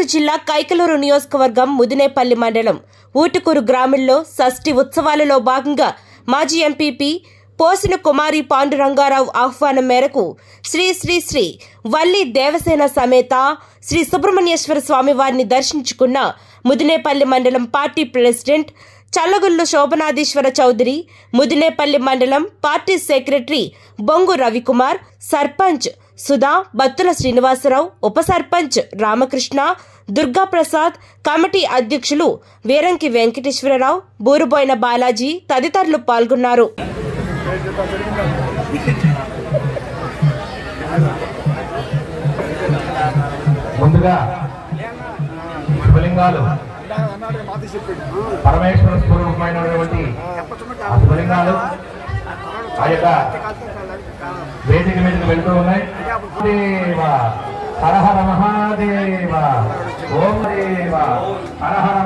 గుంటూరు జిల్లా కైకలూరు నియోజకవర్గం ముదినేపల్లి మండలం ఊటుకూరు గ్రామంలో షష్ఠి ఉత్సవాలలో భాగంగా మాజీ ఎంపీపీ పోసిన కుమారి పాండురంగారావు ఆహ్వానం మేరకు శ్రీ శ్రీ శ్రీ వల్లి దేవసేన సమేత శ్రీ సుబ్రహ్మణ్యేశ్వర స్వామి వారిని దర్శించుకున్న ముదినేపల్లి మండలం పార్టీ ప్రెసిడెంట్ చల్లగుల్లు శోభనాధీశ్వర చౌదరి ముదినేపల్లి మండలం పార్టీ సెక్రటరీ బొంగు రవికుమార్ సర్పంచ్ సుధా బత్తుల శ్రీనివాసరావు ఉప సర్పంచ్ రామకృష్ణ దుర్గాప్రసాద్ కమిటీ అధ్యక్షులు వీరంకి వెంకటేశ్వరరావు బూరుబోయిన బాలాజీ తదితరులు పాల్గొన్నారు ముందుగా శివలింగాలు పరమేశ్వర స్వరూపమైనటువంటి ఆ శివలింగాలు ఆ యొక్క వేదిక మీదకి వెళ్తూ ఉన్నాయి దేవ హర హర మహాదేవ ఓం దేవ హర హర